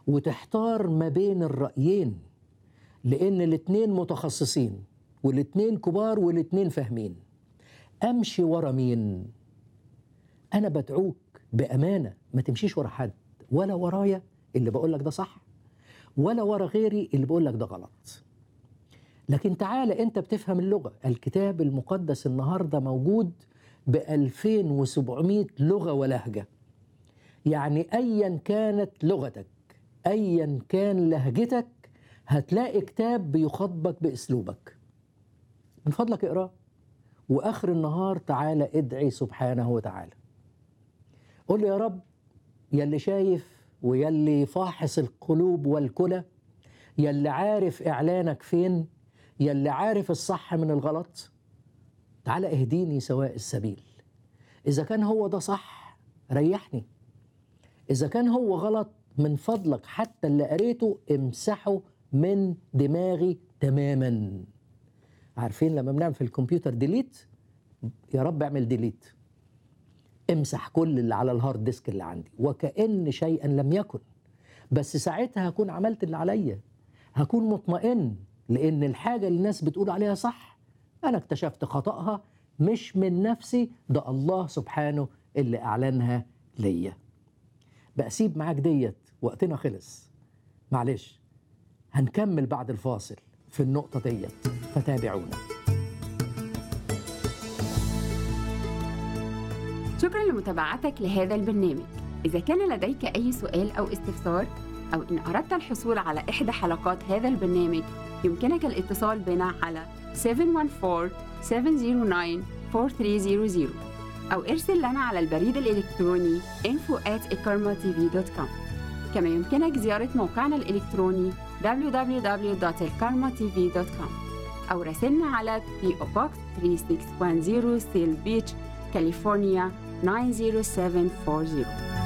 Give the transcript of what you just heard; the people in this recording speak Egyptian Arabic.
وتحتار ما بين الرأيين لأن الاتنين متخصصين والاتنين كبار والاتنين فاهمين أمشي ورا مين؟ أنا بدعوك بأمانة ما تمشيش ورا حد ولا ورايا اللي بقول لك ده صح ولا ورا غيري اللي بقول لك ده غلط لكن تعالى أنت بتفهم اللغة الكتاب المقدس النهاردة موجود ب 2700 لغة ولهجة يعني أيا كانت لغتك أيا كان لهجتك هتلاقي كتاب بيخاطبك بأسلوبك من فضلك اقراه وآخر النهار تعالى ادعي سبحانه وتعالى قول له يا رب يلي شايف ويلي فاحص القلوب والكلى يلي عارف إعلانك فين يلي عارف الصح من الغلط تعالى اهديني سواء السبيل إذا كان هو ده صح ريحني إذا كان هو غلط من فضلك حتى اللي قريته امسحه من دماغي تماما عارفين لما بنعمل في الكمبيوتر ديليت يا رب اعمل ديليت امسح كل اللي على الهارد ديسك اللي عندي وكأن شيئا لم يكن بس ساعتها هكون عملت اللي عليا هكون مطمئن لأن الحاجة اللي الناس بتقول عليها صح أنا اكتشفت خطأها مش من نفسي ده الله سبحانه اللي أعلنها ليا بقى سيب معاك ديت وقتنا خلص معلش هنكمل بعد الفاصل في النقطة ديت فتابعونا شكرا لمتابعتك لهذا البرنامج إذا كان لديك أي سؤال أو استفسار أو إن أردت الحصول على إحدى حلقات هذا البرنامج يمكنك الاتصال بنا على 714-709-4300 أو ارسل لنا على البريد الإلكتروني info at كما يمكنك زيارة موقعنا الإلكتروني www.elkarmatv.com أو راسلنا على PO Box 3610 Seal Beach, كاليفورنيا 90740